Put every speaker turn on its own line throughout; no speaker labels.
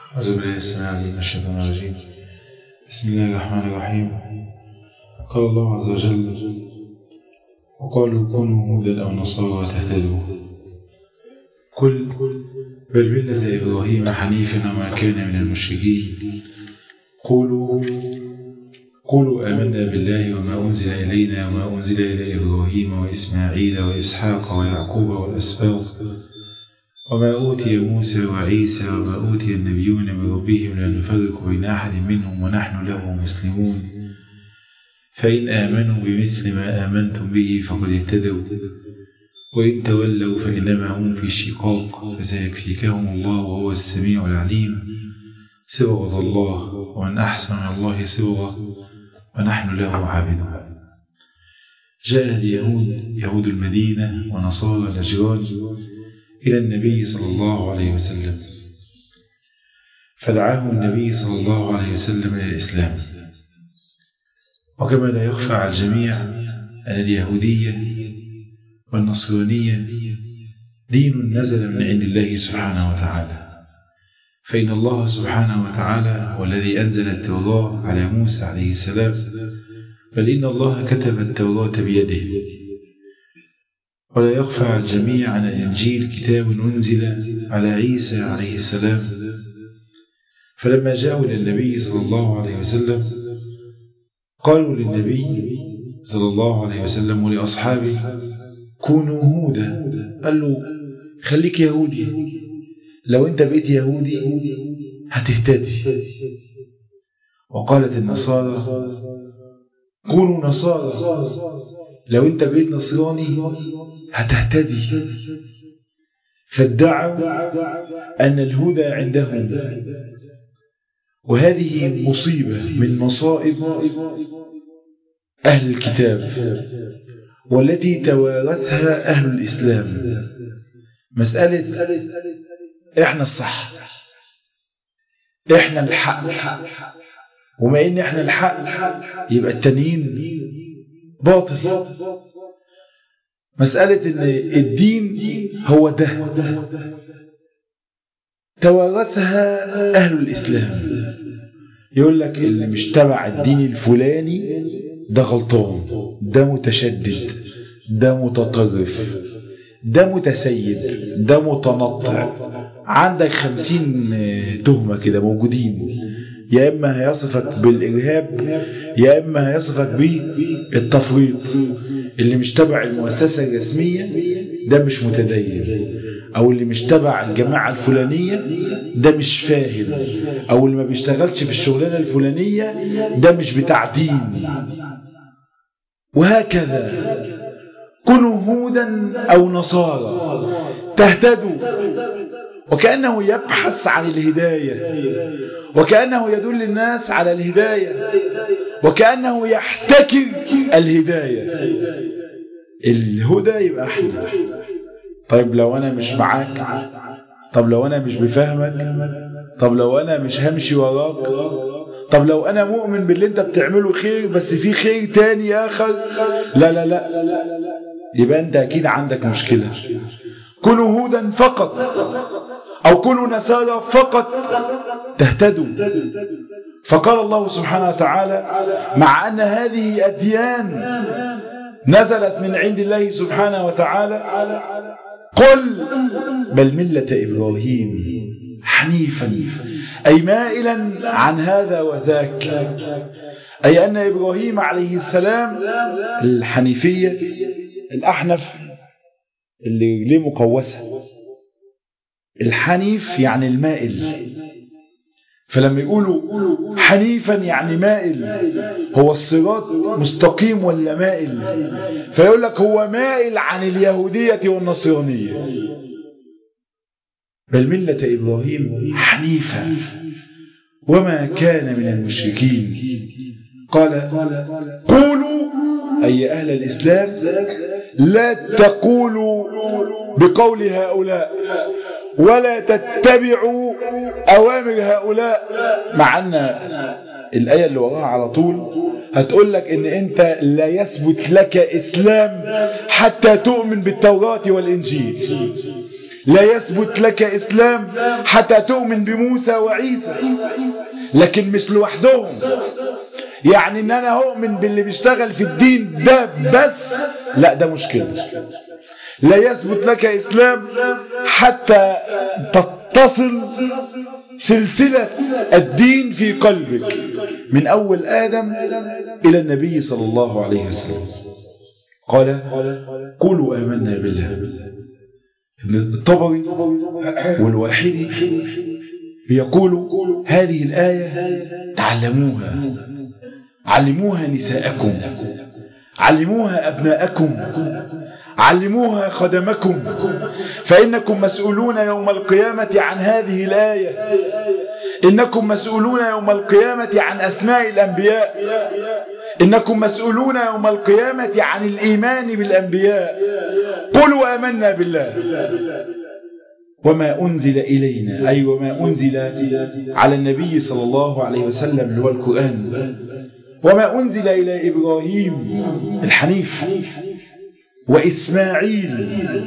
أعوذ بالله السميع العليم من الشيطان الرجيم بسم الله الرحمن الرحيم قال الله عز وجل وقالوا كونوا هودا أو نصارى تهتدوا قل بل ملة إبراهيم حنيفا وما كان من المشركين قولوا قولوا آمنا بالله وما أنزل إلينا وما أنزل إلى إبراهيم وإسماعيل وإسحاق ويعقوب والأسباط وما أوتي موسى وعيسى وما أوتي النبيون من ربهم لا نفرق بين أحد منهم ونحن له مسلمون فإن آمنوا بمثل ما آمنتم به فقد اهتدوا وإن تولوا فإنما هم في شقاق فسيكفيكهم الله وهو السميع العليم صبغة الله ومن أحسن من الله صبغة ونحن له عابدون جاء اليهود يهود المدينة ونصارى الأجراد إلى النبي صلى الله عليه وسلم فدعاهم النبي صلى الله عليه وسلم إلى الإسلام وكما لا يخفى على الجميع أن اليهودية والنصرانية دين نزل من عند الله سبحانه وتعالى فإن الله سبحانه وتعالى هو الذي أنزل التوراة على موسى عليه السلام بل إن الله كتب التوراة بيده ولا يخفى على الجميع أن الإنجيل كتاب أنزل على عيسى عليه السلام فلما جاءوا إلى النبي صلى الله عليه وسلم قالوا للنبي صلى الله عليه وسلم ولأصحابه كونوا هودا قال له خليك يهودي لو انت بقيت يهودي هتهتدي وقالت النصارى كونوا نصارى لو انت بقيت نصراني هتهتدي فادعوا أن الهدى عندهم وهذه مصيبة من مصائب أهل الكتاب والتي توارثها أهل الإسلام مسألة إحنا الصح إحنا الحق وما إن إحنا الحق يبقى التانيين باطل مسألة إن الدين هو ده توارثها أهل الإسلام يقول لك اللي مش تبع الدين الفلاني ده غلطان ده متشدد ده متطرف ده متسيد ده متنطع عندك خمسين تهمة كده موجودين يا إما هيصفك بالإرهاب يا إما هيصفك بالتفريط اللي مش تبع المؤسسة الرسمية ده مش متدين أو اللي مش تبع الجماعة الفلانية ده مش فاهم أو اللي ما بيشتغلش في الشغلانة الفلانية ده مش بتاع دين وهكذا كونوا هودا أو نصارى تهتدوا وكأنه يبحث عن الهداية وكأنه يدل الناس على الهداية وكأنه يحتكر الهداية الهدى يبقى احنا طيب لو أنا مش معاك طب لو أنا مش بفهمك طب لو أنا مش همشي وراك طب لو أنا مؤمن باللي أنت بتعمله خير بس في خير تاني آخر لا لا لا يبقى أنت أكيد عندك مشكلة كونوا هودا فقط أو كونوا نسارى فقط تهتدوا فقال الله سبحانه وتعالى مع أن هذه أديان نزلت من عند الله سبحانه وتعالى قل بل ملة إبراهيم حنيفا أي مائلا عن هذا وذاك أي أن إبراهيم عليه السلام الحنيفية الأحنف اللي ليه مقوسة الحنيف يعني المائل فلما يقولوا حنيفا يعني مائل هو الصراط مستقيم ولا مائل فيقول لك هو مائل عن اليهودية والنصرانية بل ملة إبراهيم حنيفا وما كان من المشركين قال قولوا أي أهل الإسلام لا تقولوا بقول هؤلاء ولا تتبعوا أوامر هؤلاء مع أن الآية اللي وراها على طول هتقول لك ان انت لا يثبت لك اسلام حتى تؤمن بالتوراة والانجيل لا يثبت لك إسلام حتى تؤمن بموسى وعيسى لكن مش لوحدهم يعني ان انا اؤمن باللي بيشتغل في الدين ده بس لا ده مشكلة لا يثبت لك اسلام حتى تتصل سلسلة الدين في قلبك من اول ادم الى النبي صلى الله عليه وسلم قال قولوا امنا بالله ابن الطبري والواحدي بيقولوا هذه الآية تعلموها علموها نساءكم علموها أبناءكم علموها خدمكم فإنكم مسؤولون يوم القيامة عن هذه الآية إنكم مسؤولون يوم القيامة عن أسماء الأنبياء إنكم مسؤولون يوم القيامة عن الإيمان بالأنبياء قلوا آمنا بالله وما أنزل إلينا أي وما أنزل على النبي صلى الله عليه وسلم اللي هو القرآن وما أنزل إلى إبراهيم الحنيف وإسماعيل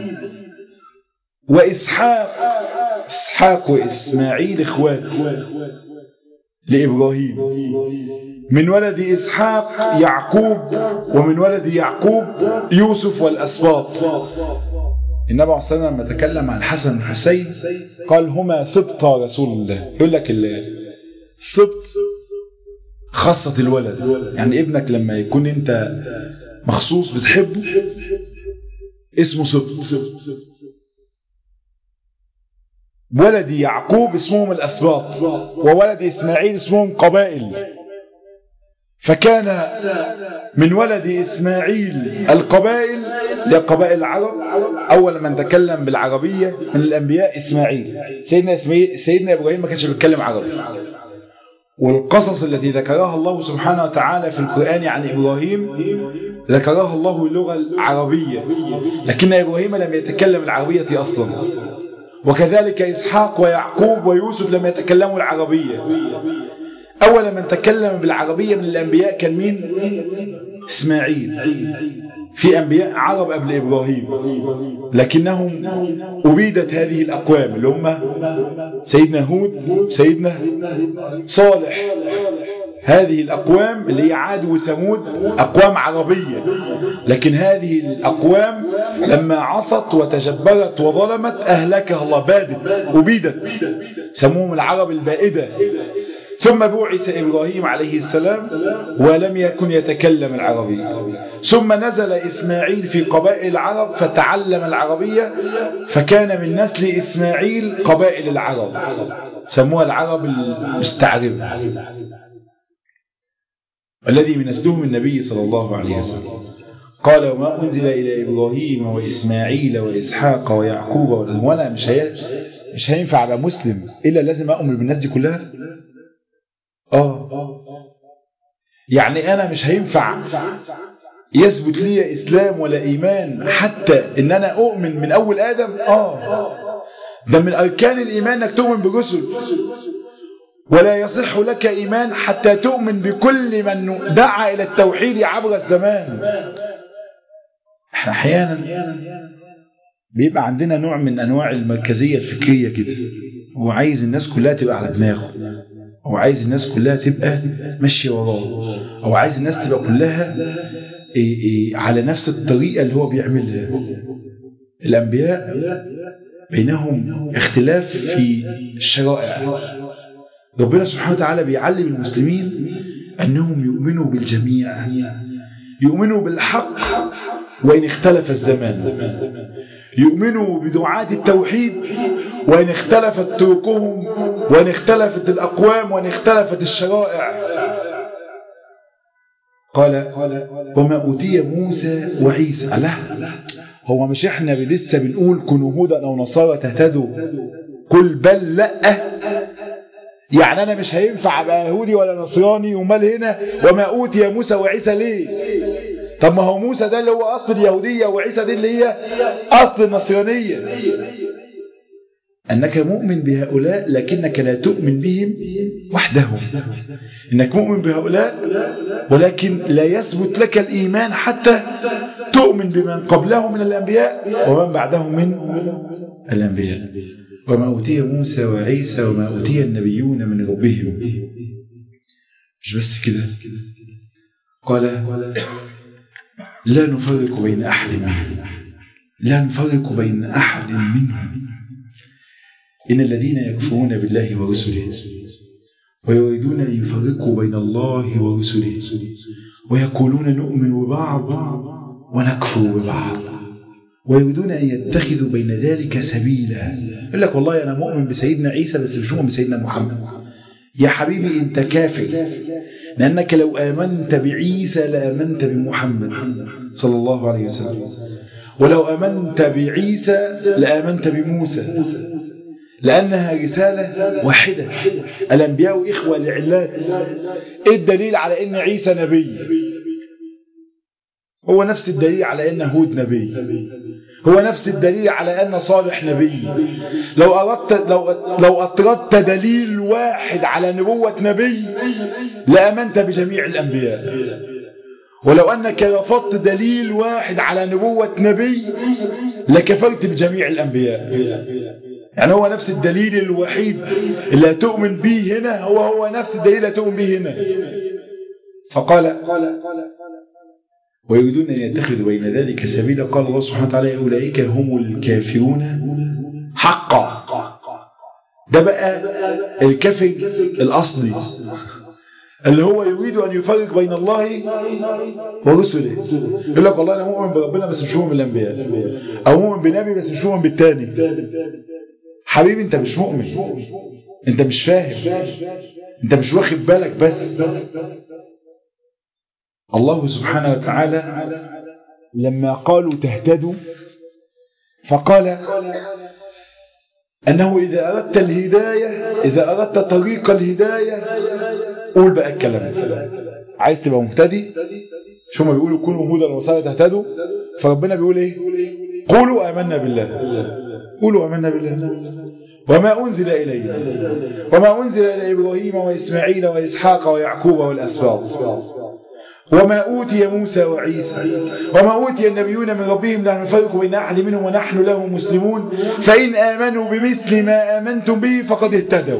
وإسحاق إسحاق وإسماعيل إخوات لإبراهيم من ولد إسحاق يعقوب ومن ولد يعقوب يوسف والأسباط النبي عليه الصلاة والسلام لما تكلم عن الحسن والحسين قال هما سبط رسول الله يقول لك السبط خاصة الولد يعني ابنك لما يكون انت مخصوص بتحبه اسمه سبط ولد يعقوب اسمهم الأسباط وولد إسماعيل اسمهم قبائل فكان من ولد إسماعيل القبائل لقبائل العرب أول من تكلم بالعربية من الأنبياء إسماعيل سيدنا, إسماعيل سيدنا إبراهيم ما كانش بيتكلم عربي والقصص التي ذكرها الله سبحانه وتعالى في القرآن عن إبراهيم ذكرها الله اللغة العربية لكن إبراهيم لم يتكلم العربية أصلا وكذلك إسحاق ويعقوب ويوسف لم يتكلموا العربية أول من تكلم بالعربية من الأنبياء كان مين؟ إسماعيل في أنبياء عرب قبل إبراهيم لكنهم أبيدت هذه الأقوام اللي هم سيدنا هود سيدنا صالح هذه الأقوام اللي هي عاد وثمود أقوام عربية لكن هذه الأقوام لما عصت وتجبرت وظلمت أهلكها الله بادت أبيدت سموهم العرب البائدة ثم بعث إبراهيم عليه السلام ولم يكن يتكلم العربية ثم نزل إسماعيل في قبائل العرب فتعلم العربية فكان من نسل إسماعيل قبائل العرب سموها العرب المستعربة الذي من نسلهم النبي صلى الله عليه وسلم قال وما أنزل إلى إبراهيم وإسماعيل وإسحاق ويعقوب وأنا مش هي مش هينفع على مسلم إلا لازم أؤمن بالناس دي كلها آه يعني أنا مش هينفع يثبت لي إسلام ولا إيمان حتى إن أنا أؤمن من أول آدم آه ده من أركان الإيمان أنك تؤمن برسل ولا يصح لك إيمان حتى تؤمن بكل من دعا إلى التوحيد عبر الزمان احنا أحيانا بيبقى عندنا نوع من أنواع المركزية الفكرية كده هو عايز الناس كلها تبقى على دماغه هو عايز الناس كلها تبقى ماشية وراه هو عايز الناس تبقى كلها إيه إيه على نفس الطريقة اللي هو بيعملها الأنبياء بينهم اختلاف في الشرائع ربنا سبحانه وتعالى بيعلم المسلمين أنهم يؤمنوا بالجميع يؤمنوا بالحق وإن اختلف الزمان يؤمنوا بدعاة التوحيد وإن اختلفت طرقهم وإن اختلفت الأقوام وإن اختلفت الشرائع قال وما أوتي موسى وعيسى لا هو مش احنا لسه بنقول كونوا هودا أو نصارى تهتدوا قل بل لا يعني أنا مش هينفع أبقى يهودي ولا نصراني ومال هنا وما أوتي موسى وعيسى ليه طب ما هو موسى ده اللي هو أصل اليهودية وعيسى دي اللي هي أصل النصرانية أنك مؤمن بهؤلاء لكنك لا تؤمن بهم وحدهم إنك مؤمن بهؤلاء ولكن لا يثبت لك الإيمان حتى تؤمن بمن قبلهم من الأنبياء ومن بعدهم من الأنبياء وما أوتي موسى وعيسى وما أوتي النبيون من ربهم مش بس كده قال لا نفرق بين أحد منهم لا نفرق بين أحد منهم إن الذين يكفرون بالله ورسله ويريدون أن يفرقوا بين الله ورسله ويقولون نؤمن ببعض ونكفر ببعض ويريدون أن يتخذوا بين ذلك سبيلا يقول لك والله أنا مؤمن بسيدنا عيسى بس مش مؤمن بسيدنا محمد يا حبيبي أنت كافر لأنك لو آمنت بعيسى لآمنت بمحمد صلى الله عليه وسلم ولو آمنت بعيسى لآمنت بموسى لأنها رسالة واحدة الأنبياء إخوة لعلات إيه الدليل على أن عيسى نبي هو نفس الدليل على أن هود نبي هو نفس الدليل على أن صالح نبي لو أردت لو لو أطردت دليل واحد على نبوة نبي لآمنت بجميع الأنبياء ولو أنك رفضت دليل واحد على نبوة نبي لكفرت بجميع الأنبياء يعني هو نفس الدليل الوحيد اللي هتؤمن به هنا هو هو نفس الدليل اللي هتؤمن به هنا فقال ويريدون أن يتخذوا بين ذلك سبيلا قال الله سبحانه وتعالى أولئك هم الكافرون حقا ده بقى الكافر الأصلي اللي هو يريد أن يفرق بين الله ورسله يقول لك والله أنا مؤمن بربنا بس مش مؤمن بالأنبياء أو مؤمن بنبي بس مش مؤمن بالتاني حبيبي أنت مش مؤمن أنت مش فاهم أنت مش واخد بالك بس الله سبحانه وتعالى لما قالوا تهتدوا فقال أنه إذا أردت الهداية إذا أردت طريق الهداية قول بقى الكلام عايز تبقى مهتدي شو ما بيقولوا كونوا هدى وصالة تهتدوا فربنا بيقول ايه قولوا آمنا بالله قولوا آمنا بالله وما أنزل إلينا وما أنزل إلى إبراهيم وإسماعيل وإسحاق ويعقوب والأسباط وما أوتي موسى وعيسى وما أوتي النبيون من ربهم لا نفرق بين أحد منهم ونحن له مسلمون فإن آمنوا بمثل ما آمنتم به فقد اهتدوا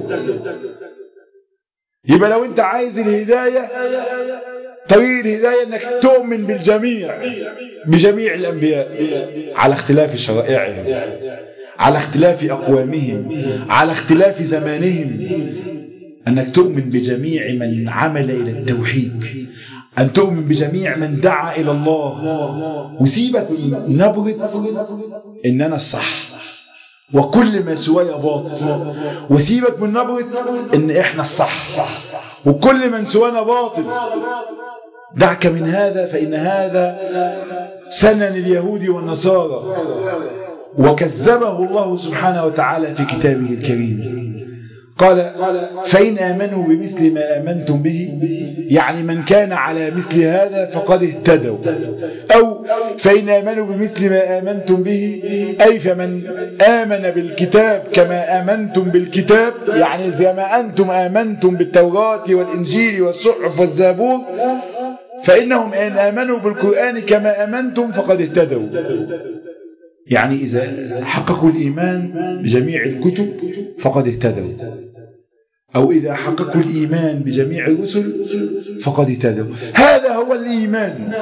يبقى لو أنت عايز الهداية طريق الهداية أنك تؤمن بالجميع بجميع الأنبياء على اختلاف شرائعهم على اختلاف أقوامهم على اختلاف زمانهم أنك تؤمن بجميع من عمل إلى التوحيد أن تؤمن بجميع من دعا إلى الله وسيبك من نبرة إن أنا الصح وكل ما سواي باطل وسيبك من نبرة إن إحنا الصح وكل من سوانا باطل دعك من هذا فإن هذا سنن اليهود والنصارى وكذبه الله سبحانه وتعالى في كتابه الكريم قال فإن آمنوا بمثل ما آمنتم به يعني من كان على مثل هذا فقد اهتدوا أو فإن آمنوا بمثل ما آمنتم به أي فمن آمن بالكتاب كما آمنتم بالكتاب يعني زي ما أنتم آمنتم بالتوراة والإنجيل والصحف والزبور فإنهم إن آمنوا بالقرآن كما آمنتم فقد اهتدوا يعني إذا حققوا الإيمان بجميع الكتب فقد اهتدوا أو إذا حققوا الإيمان بجميع الرسل فقد اهتدوا هذا هو الإيمان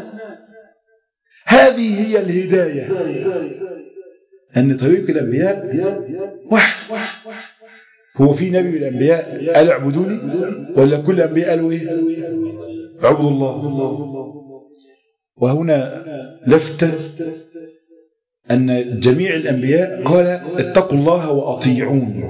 هذه هي الهداية أن طريق الأنبياء واحد هو في نبي من الأنبياء قال اعبدوني ولا كل الأنبياء قالوا إيه اعبدوا الله وهنا لفتة أن جميع الأنبياء قال اتقوا الله وأطيعون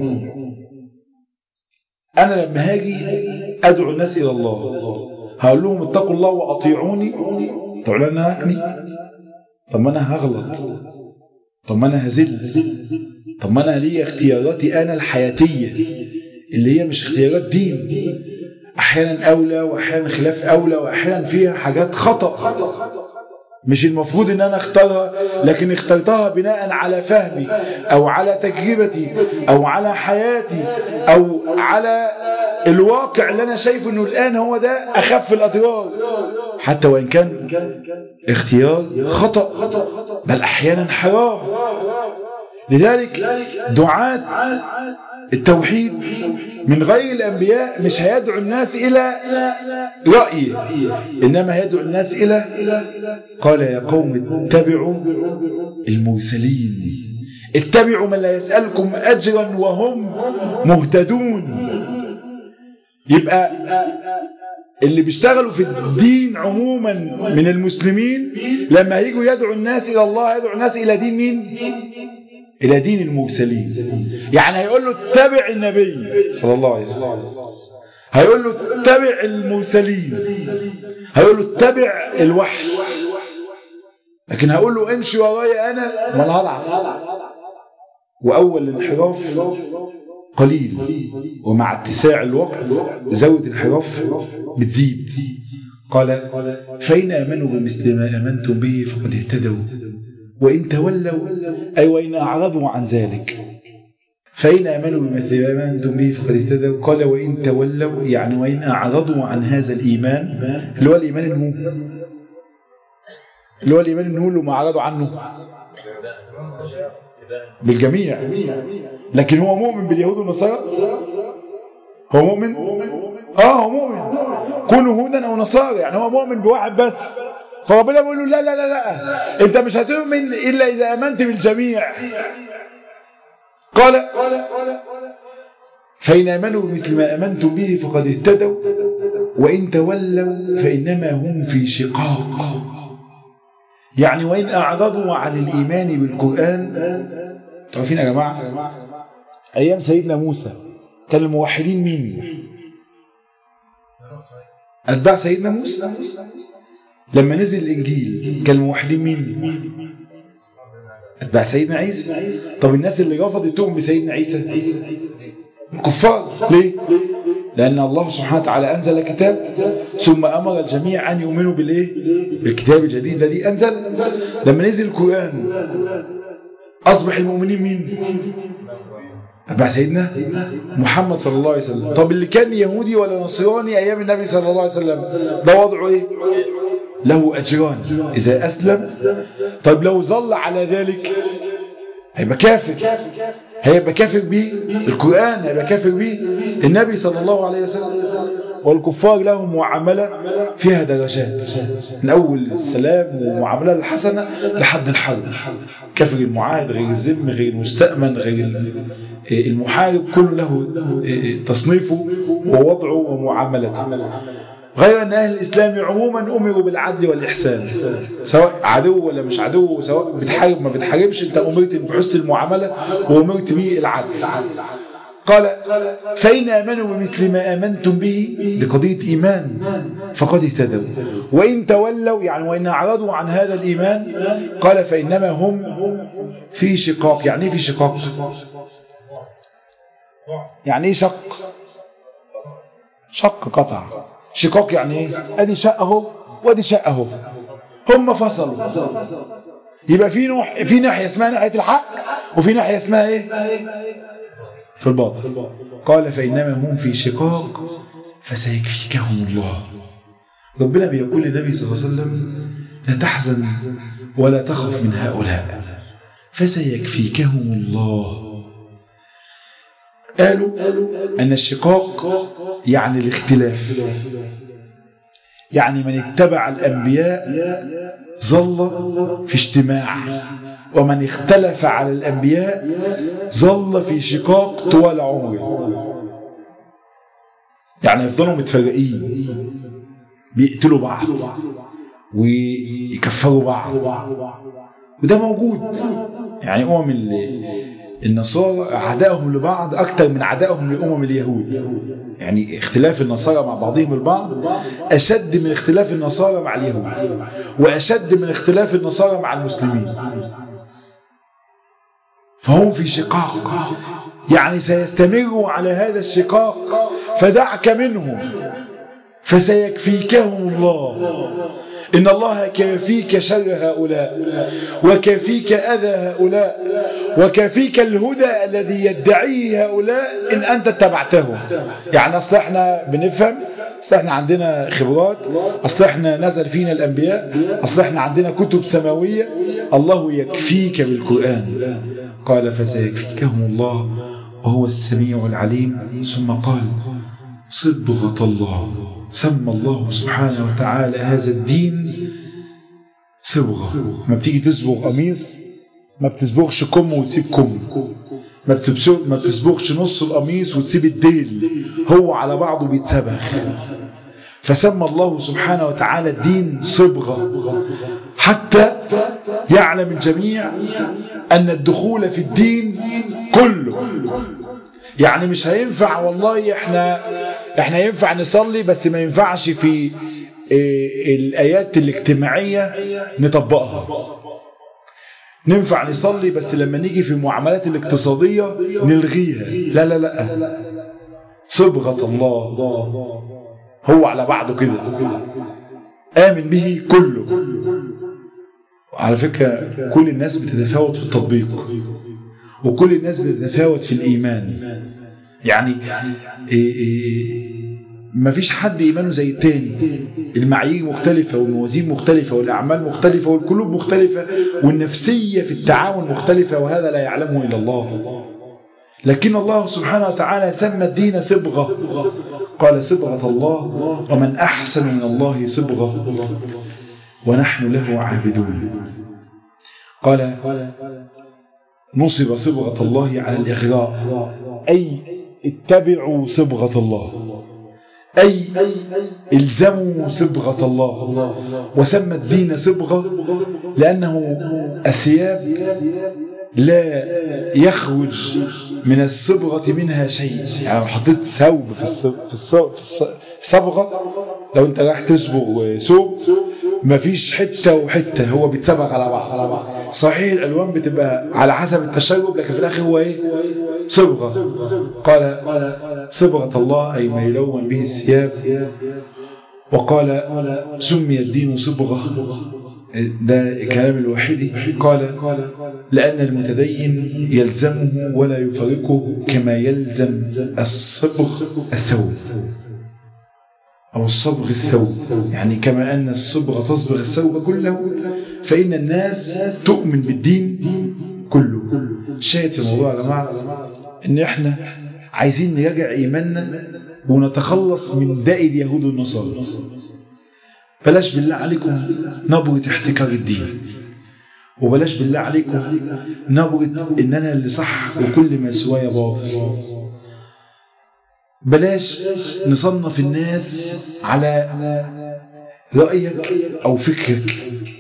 أنا لما هاجي أدعو الناس إلى الله هقول لهم اتقوا الله وأطيعوني طب أنا هكني طب ما أنا هغلط طب ما أنا هزل طب ما أنا لي اختياراتي أنا الحياتية اللي هي مش اختيارات دين أحيانا أولى وأحيانا خلاف أولى وأحيانا فيها حاجات خطأ مش المفروض ان انا اختارها لكن اخترتها بناء على فهمي او على تجربتي او على حياتي او على الواقع اللي انا شايفه انه الان هو ده اخف الاضرار حتى وان كان اختيار خطأ بل احيانا حرام لذلك دعاة التوحيد من غير الأنبياء مش هيدعو الناس إلى رأي إنما هيدعو الناس إلى قال يا قوم اتبعوا المرسلين اتبعوا من لا يسألكم أجرا وهم مهتدون يبقى اللي بيشتغلوا في الدين عموما من المسلمين لما يجوا يدعو الناس إلى الله يدعو الناس إلى دين مين إلى دين المرسلين يعني هيقول له اتبع النبي صلى الله عليه وسلم هيقول له اتبع المرسلين هيقول له اتبع الوحي لكن هقول له امشي ورايا انا ما انا هضعف واول الانحراف قليل ومع اتساع الوقت زود الانحراف بتزيد قال فإن آمنوا بمثل ما آمنتم به فقد اهتدوا وإن تولوا أي وإن أعرضوا عن ذلك فإن آمنوا بمثل ما آمنتم به فقد اهتدوا قال وإن تولوا يعني وإن أعرضوا عن هذا الإيمان اللي هو الإيمان النور اللي هو الإيمان النور اللي ما أعرضوا عنه بالجميع لكن هو مؤمن باليهود والنصارى هو مؤمن اه هو مؤمن كونوا هودا او نصارى يعني هو مؤمن بواحد بس فربنا بيقول له لا لا لا لا انت مش هتؤمن الا اذا امنت بالجميع قال فإن آمنوا بمثل ما آمنتم به فقد اهتدوا وإن تولوا فإنما هم في شقاق يعني وإن أعرضوا عن الإيمان بالقرآن تعرفين يا جماعة أيام سيدنا موسى كان الموحدين مين أتباع سيدنا موسى لما نزل الإنجيل كان الموحدين مين أتباع سيدنا عيسى طب الناس اللي رفضت تؤمن بسيدنا عيسى كفار ليه لأن الله سبحانه وتعالى أنزل كتاب ثم أمر الجميع أن يؤمنوا بالإيه بالكتاب الجديد الذي أنزل لما نزل القرآن أصبح المؤمنين مين أتباع سيدنا محمد صلى الله عليه وسلم طب اللي كان يهودي ولا نصراني أيام النبي صلى الله عليه وسلم ده وضعه إيه له أجران إذا أسلم طيب لو ظل على ذلك هيبقى كافر هيبقى كافر به القرآن هيبقى كافر به النبي صلى الله عليه وسلم والكفار لهم معاملة فيها درجات من أول السلام ومعاملة الحسنة لحد الحرب كافر المعاهد غير الذم غير المستأمن غير المحارب كل له تصنيفه ووضعه ومعاملته غير أن أهل الإسلام عموما أمروا بالعدل والإحسان سواء عدو ولا مش عدو سواء بتحارب ما بتحاربش أنت أمرت بحسن المعاملة وأمرت بالعدل قال فإن آمنوا بمثل ما آمنتم به لقضية إيمان فقد اهتدوا وإن تولوا يعني وإن أعرضوا عن هذا الإيمان قال فإنما هم في شقاق يعني إيه في شقاق يعني إيه شق شق قطع شقاق يعني ايه ادي شق اهو وادي شق اهو هم فصلوا يبقى في نوع في ناحيه اسمها ناحيه الحق وفي ناحيه اسمها ايه في الباطل قال فانما هم في شقاق فسيكفيكهم الله ربنا بيقول للنبي صلى الله عليه وسلم لا تحزن ولا تخف من هؤلاء فسيكفيكهم الله قالوا أن الشقاق يعني الاختلاف يعني من اتبع الأنبياء ظل في اجتماع ومن اختلف على الأنبياء ظل في شقاق طوال عمره يعني يفضلوا متفرقين بيقتلوا بعض ويكفروا بعض وده موجود يعني أمم النصارى عدائهم لبعض أكثر من عدائهم لأمم اليهود يعني اختلاف النصارى مع بعضهم البعض أشد من اختلاف النصارى مع اليهود وأشد من اختلاف النصارى مع المسلمين فهم في شقاق يعني سيستمروا على هذا الشقاق فدعك منهم فسيكفيكهم الله إن الله كافيك شر هؤلاء وكافيك أذى هؤلاء وكافيك الهدى الذي يدعيه هؤلاء إن أنت اتبعتهم يعني أصل احنا بنفهم أصل احنا عندنا خبرات أصل احنا نزل فينا الأنبياء أصل احنا عندنا كتب سماوية الله يكفيك بالقرآن قال فسيكفيكهم الله وهو السميع العليم ثم قال صبغة الله سمى الله سبحانه وتعالى هذا الدين صبغة ما بتيجي تصبغ قميص ما بتصبغش كم وتسيب كم ما بتسبغ- ما بتصبغش نص القميص وتسيب الديل هو على بعضه بيتسبغ فسمى الله سبحانه وتعالى الدين صبغة حتى يعلم الجميع أن الدخول في الدين كله يعني مش هينفع والله احنا احنا ينفع نصلي بس ما ينفعش في إيه، الآيات الاجتماعية نطبقها ننفع نصلي بس لما نيجي في المعاملات الاقتصادية نلغيها لا لا لا صبغة الله هو على بعضه كده آمن به كله على فكرة كل الناس بتتفاوت في التطبيق وكل الناس بتتفاوت في الإيمان يعني إيه إيه ما فيش حد إيمانه زي التاني المعايير مختلفة والموازين مختلفة والأعمال مختلفة والقلوب مختلفة والنفسية في التعاون مختلفة وهذا لا يعلمه إلا الله لكن الله سبحانه وتعالى سمى الدين صبغة قال صبغة الله ومن أحسن من الله صبغة ونحن له عابدون قال نصب صبغة الله على الإغراء أي اتبعوا صبغة الله أي الزموا صبغة الله وسمى الدين صبغة لأنه الثياب لا يخرج من الصبغة منها شيء يعني لو حطيت ثوب في الص- في الص- في الص- الصبغة لو انت رايح تصبغ ثوب مفيش حتة وحتة هو بيتصبغ على بعض صحيح الألوان بتبقى على حسب التشرب لكن في الآخر هو ايه صبغة قال صبغة الله أي ما يلون به الثياب وقال سمي الدين صبغة ده كلام الوحيد قال لأن المتدين يلزمه ولا يفارقه كما يلزم الصبغ الثوب أو الصبغ الثوب يعني كما أن الصبغة تصبغ الثوب كله فإن الناس تؤمن بالدين كله شاهد في الموضوع يا جماعة إن إحنا عايزين نراجع إيماننا ونتخلص من داء اليهود والنصارى بلاش بالله عليكم نبرة احتكار الدين وبلاش بالله عليكم نبرة إن أنا اللي صح وكل ما سوايا باطل بلاش نصنف الناس على رأيك أو فكرك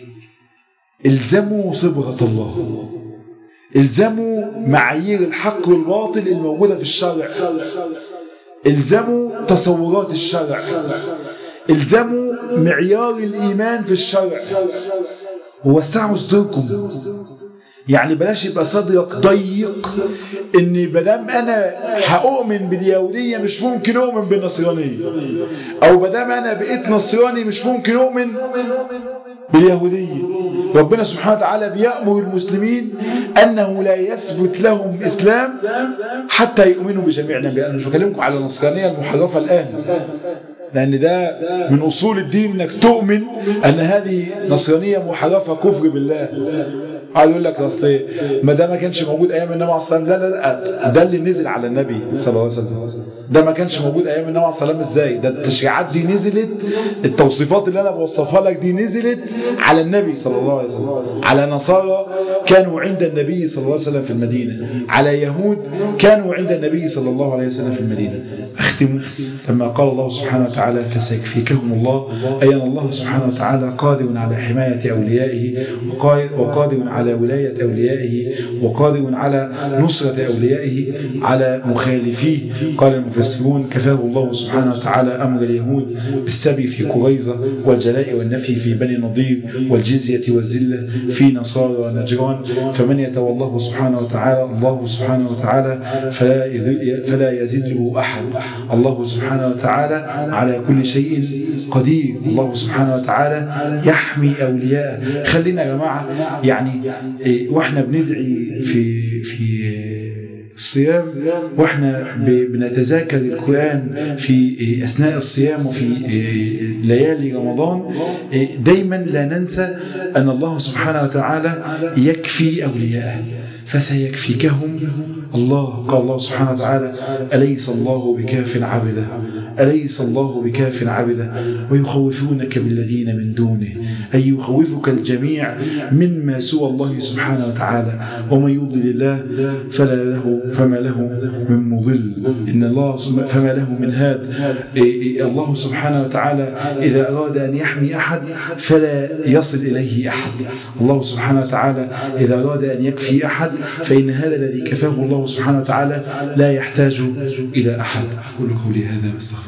الزموا صبغة الله الزموا معايير الحق والباطل الموجودة في الشرع الزموا تصورات الشرع الزموا معيار الإيمان في الشرع ووسعوا صدركم يعني بلاش يبقى صدرك ضيق ان بدام انا هؤمن باليهودية مش ممكن اؤمن بالنصرانية او بدام انا بقيت نصراني مش ممكن اؤمن باليهودية ربنا سبحانه وتعالى بيأمر المسلمين أنه لا يثبت لهم إسلام حتى يؤمنوا بجميع النبي أنا مش بكلمكم على النصرانية المحرفة الآن لأن ده من أصول الدين أنك تؤمن أن هذه نصرانية محرفة كفر بالله قاعد يقول لك اصل ما ده ما كانش موجود ايام النبي عليه الصلاه والسلام لا لا لا ده اللي نزل على النبي صلى الله عليه وسلم ده ما كانش موجود ايام النبي عليه الصلاه والسلام ازاي ده التشريعات دي نزلت التوصيفات اللي انا بوصفها لك دي نزلت على النبي صلى الله عليه وسلم على نصارى كانوا عند النبي صلى الله عليه وسلم في المدينه على يهود كانوا عند النبي صلى الله عليه وسلم في المدينه اختم لما قال الله سبحانه وتعالى فسيكفيكهم الله اي ان الله سبحانه وتعالى قادر على حمايه اوليائه وقادر على ولاية أوليائه وقادر على نصرة أوليائه على مخالفيه قال المفسرون كفاه الله سبحانه وتعالى أمر اليهود بالسبي في قريظة والجلاء والنفي في بني نضير والجزية والزلة في نصارى نجران فمن يتولاه سبحانه وتعالى الله سبحانه وتعالى فلا فلا يزله أحد الله سبحانه وتعالى على كل شيء قدير الله سبحانه وتعالى يحمي أولياءه خلينا يا جماعة يعني واحنا بندعي في في الصيام واحنا بنتذاكر القرآن في أثناء الصيام وفي ليالي رمضان دايما لا ننسى أن الله سبحانه وتعالى يكفي أولياءه فسيكفيكهم الله قال الله سبحانه وتعالى أليس الله بكاف عبده أليس الله بكاف عبده ويخوفونك بالذين من دونه أي يخوفك الجميع مما سوى الله سبحانه وتعالى ومن يضلل الله فلا له فما له من مضل إن الله فما له من هاد الله سبحانه وتعالى إذا أراد أن يحمي أحد فلا يصل إليه أحد الله سبحانه وتعالى إذا أراد أن يكفي أحد فإن هذا الذي كفاه الله سبحانه وتعالى لا يحتاج إلى أحد أقول قولي هذا واستغفر